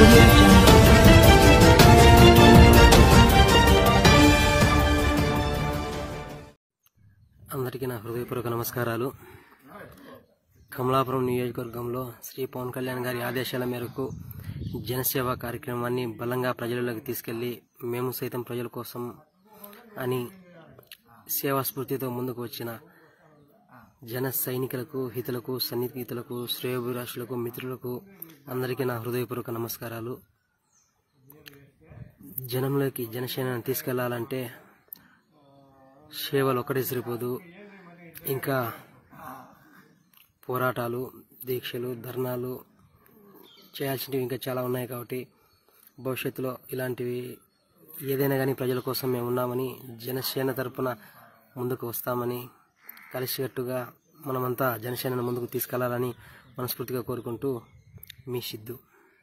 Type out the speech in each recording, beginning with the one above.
audio jungle. అందరికీ నా హృదయపూర్వక నమస్కారాలు కమలాపురం నియోజకవర్గంలో శ్రీ పవన్ కళ్యాణ్ గారి ఆదేశాల మేరకు జనసేవ కార్యక్రమాన్ని బలంగా ప్రజలలోకి తీసుకెళ్లి మేము సైతం ప్రజల కోసం అని సేవా స్ఫూర్తితో ముందుకు వచ్చిన జన సైనికులకు హితులకు సన్నిహితులకు శ్రేయోభిలాషులకు మిత్రులకు అందరికీ నా హృదయపూర్వక నమస్కారాలు జనంలోకి జనసేనను తీసుకెళ్లాలంటే సేవలు ఒక్కటే సరిపోదు ఇంకా పోరాటాలు దీక్షలు ధర్నాలు చేయాల్సినవి ఇంకా చాలా ఉన్నాయి కాబట్టి భవిష్యత్తులో ఇలాంటివి ఏదైనా కానీ ప్రజల కోసం మేము ఉన్నామని జనసేన తరపున ముందుకు వస్తామని కలిసికట్టుగా మనమంతా జనసేనను ముందుకు తీసుకెళ్లాలని మనస్ఫూర్తిగా కోరుకుంటూ మీ సిద్ధు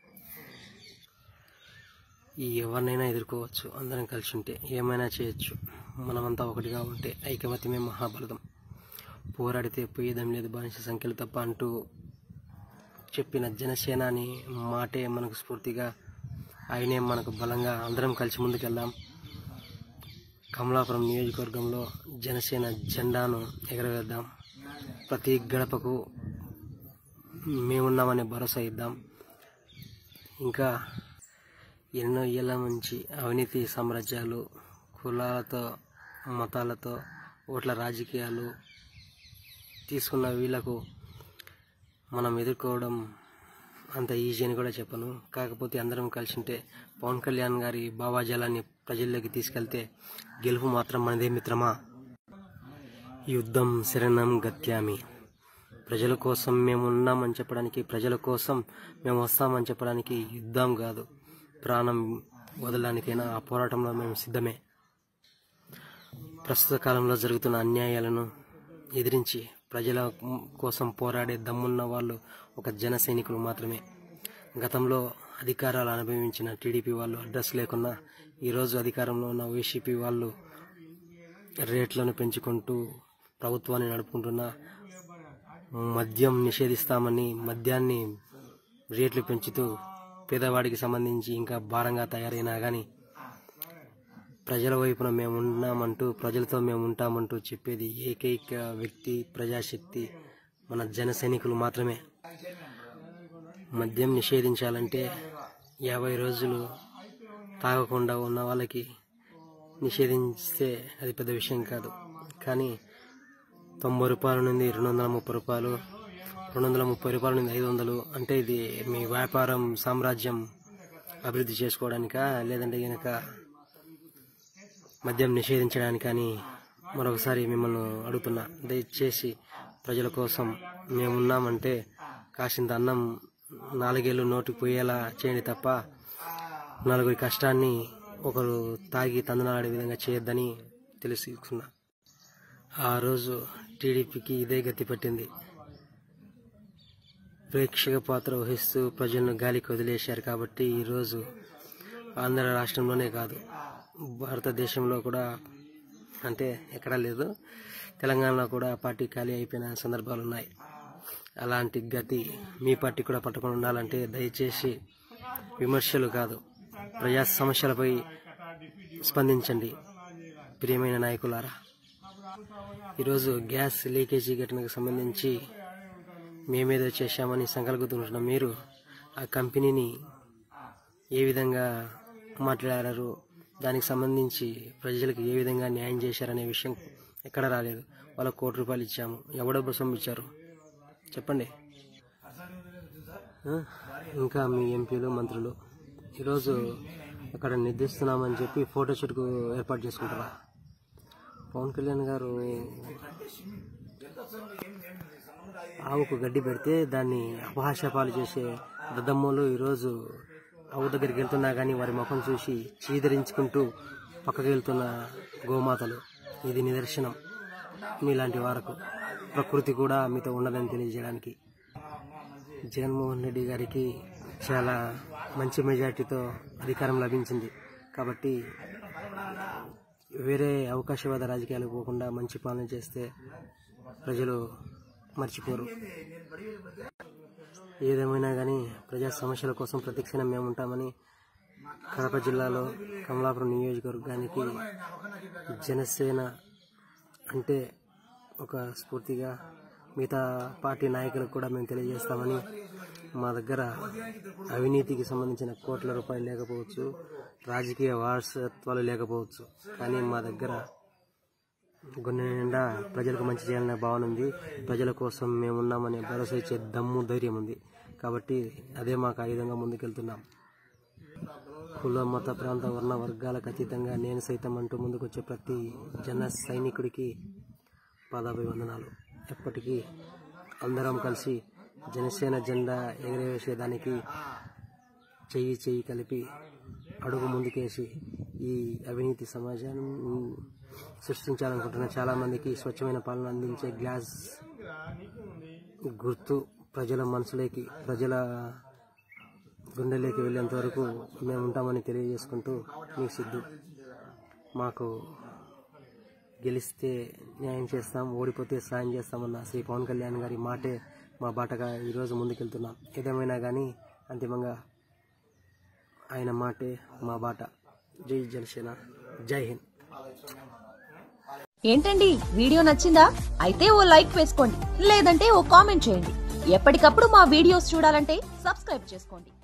ఈ ఎవరినైనా ఎదుర్కోవచ్చు అందరం కలిసి ఉంటే ఏమైనా చేయొచ్చు మనమంతా ఒకటిగా ఉంటే ఐకమత్యమే మహాబలతం పోరాడితే పోయేదం లేదు బానిస సంఖ్యలు తప్ప అంటూ చెప్పిన జనసేన అని మాటే మనకు స్ఫూర్తిగా ఆయనే మనకు బలంగా అందరం కలిసి ముందుకెళ్దాం కమలాపురం నియోజకవర్గంలో జనసేన జెండాను ఎగరవేద్దాం ప్రతి గడపకు మేమున్నామనే భరోసా ఇద్దాం ఇంకా ఎన్నో ఏళ్ళ నుంచి అవినీతి సామ్రాజ్యాలు కులాలతో మతాలతో ఓట్ల రాజకీయాలు తీసుకున్న వీళ్ళకు మనం ఎదుర్కోవడం అంత ఈజీ అని కూడా చెప్పను కాకపోతే అందరం కలిసి ఉంటే పవన్ కళ్యాణ్ గారి భావాజాలాన్ని ప్రజల్లోకి తీసుకెళ్తే గెలుపు మాత్రం మనదే మిత్రమా యుద్ధం శరణం గత్యామి ప్రజల కోసం మేము ఉన్నామని చెప్పడానికి ప్రజల కోసం మేము వస్తామని చెప్పడానికి యుద్ధం కాదు ప్రాణం వదలడానికైనా ఆ పోరాటంలో మేము సిద్ధమే ప్రస్తుత కాలంలో జరుగుతున్న అన్యాయాలను ఎదిరించి ప్రజల కోసం పోరాడే దమ్మున్న వాళ్ళు ఒక జన సైనికులు మాత్రమే గతంలో అధికారాలు అనుభవించిన టీడీపీ వాళ్ళు అడ్రస్ లేకున్నా ఈరోజు అధికారంలో ఉన్న వైసీపీ వాళ్ళు రేట్లను పెంచుకుంటూ ప్రభుత్వాన్ని నడుపుకుంటున్న మద్యం నిషేధిస్తామని మద్యాన్ని రేట్లు పెంచుతూ పేదవాడికి సంబంధించి ఇంకా భారంగా తయారైనా కానీ ప్రజల వైపున మేము ఉన్నామంటూ ప్రజలతో మేము ఉంటామంటూ చెప్పేది ఏకైక వ్యక్తి ప్రజాశక్తి మన జన సైనికులు మాత్రమే మద్యం నిషేధించాలంటే యాభై రోజులు తాగకుండా ఉన్న వాళ్ళకి నిషేధిస్తే అది పెద్ద విషయం కాదు కానీ తొంభై రూపాయల నుండి రెండు వందల ముప్పై రూపాయలు రెండు వందల ముప్పై రూపాయల నుండి ఐదు వందలు అంటే ఇది మీ వ్యాపారం సామ్రాజ్యం అభివృద్ధి చేసుకోవడానికా లేదంటే కనుక మద్యం నిషేధించడానికని మరొకసారి మిమ్మల్ని అడుగుతున్నా దయచేసి ప్రజల కోసం మేమున్నామంటే కాసింత అన్నం నాలుగేళ్ళు నోటికి పోయేలా చేయండి తప్ప నలుగురి కష్టాన్ని ఒకరు తాగి తందనాడే విధంగా చేయొద్దని తెలుసుకున్నా ఆ రోజు టీడీపీకి ఇదే గతి పట్టింది ప్రేక్షక పాత్ర వహిస్తూ ప్రజలను గాలికి వదిలేశారు కాబట్టి ఈరోజు ఆంధ్ర రాష్ట్రంలోనే కాదు భారతదేశంలో కూడా అంటే ఎక్కడా లేదు తెలంగాణలో కూడా పార్టీ ఖాళీ అయిపోయిన సందర్భాలు ఉన్నాయి అలాంటి గతి మీ పార్టీ కూడా పట్టుకొని ఉండాలంటే దయచేసి విమర్శలు కాదు ప్రజా సమస్యలపై స్పందించండి ప్రియమైన నాయకులారా ఈరోజు గ్యాస్ లీకేజీ ఘటనకు సంబంధించి మేమేదో చేశామని సంకల్పుతుంటున్న మీరు ఆ కంపెనీని ఏ విధంగా మాట్లాడారు దానికి సంబంధించి ప్రజలకు ఏ విధంగా న్యాయం చేశారనే విషయం ఎక్కడ రాలేదు వాళ్ళకు కోటి రూపాయలు ఇచ్చాము ఎవడో సొమ్ము ఇచ్చారు చెప్పండి ఆ? ఇంకా మీ ఎంపీలు మంత్రులు ఈరోజు అక్కడ నిర్దిస్తున్నామని చెప్పి ఫోటో షూట్కు ఏర్పాటు చేసుకుంటారా పవన్ కళ్యాణ్ గారు ఆవుకు గడ్డి పెడితే దాన్ని అపహాస్యపాలు చేసే దద్దమ్మలు ఈరోజు ఆవు దగ్గరికి వెళ్తున్నా కానీ వారి ముఖం చూసి చీదరించుకుంటూ పక్కకి వెళ్తున్న గోమాతలు ఇది నిదర్శనం మీలాంటి వారకు ప్రకృతి కూడా మీతో ఉండదని తెలియజేయడానికి జగన్మోహన్ రెడ్డి గారికి చాలా మంచి మెజార్టీతో అధికారం లభించింది కాబట్టి వేరే అవకాశవాద రాజకీయాలకు పోకుండా మంచి పాలన చేస్తే ప్రజలు మర్చిపోరు ఏదేమైనా కానీ ప్రజా సమస్యల కోసం ప్రతిక్షణం మేము ఉంటామని కడప జిల్లాలో కమలాపురం నియోజకవర్గానికి జనసేన అంటే ఒక స్ఫూర్తిగా మిగతా పార్టీ నాయకులకు కూడా మేము తెలియజేస్తామని మా దగ్గర అవినీతికి సంబంధించిన కోట్ల రూపాయలు లేకపోవచ్చు రాజకీయ వారసత్వాలు లేకపోవచ్చు కానీ మా దగ్గర కొన్ని నిండా ప్రజలకు మంచి చేయాలనే భావన ఉంది ప్రజల కోసం మేమున్నామనే భరోసా ఇచ్చే దమ్ము ధైర్యం ఉంది కాబట్టి అదే మాకు ఆయుధంగా ముందుకెళ్తున్నాం కుల మత ప్రాంత వర్ణ వర్గాలకు అతీతంగా నేను సైతం అంటూ ముందుకొచ్చే ప్రతి జన సైనికుడికి పాదాభివందనాలు ఎప్పటికీ అందరం కలిసి జనసేన జెండా ఎగరవేసేదానికి చెయ్యి చెయ్యి కలిపి అడుగు ముందుకేసి ఈ అవినీతి సమాజాన్ని సృష్టించాలనుకుంటున్న చాలా మందికి స్వచ్ఛమైన పాలన అందించే గ్లాస్ గుర్తు ప్రజల మనసులోకి ప్రజల గుండెలోకి వెళ్ళేంత వరకు మేము ఉంటామని తెలియజేసుకుంటూ మీ సిద్ధు మాకు గెలిస్తే న్యాయం చేస్తాం ఓడిపోతే సాయం చేస్తామన్న శ్రీ పవన్ కళ్యాణ్ గారి మాటే మా బాటగా ఈరోజు ముందుకెళ్తున్నాం ఏదేమైనా కానీ అంతిమంగా ఆయన మాటే మా బాట జై జనసేన జై హింద్ ఏంటండి వీడియో నచ్చిందా అయితే ఓ లైక్ వేసుకోండి లేదంటే ఓ కామెంట్ చేయండి ఎప్పటికప్పుడు మా వీడియోస్ చూడాలంటే సబ్స్క్రైబ్ చేసుకోండి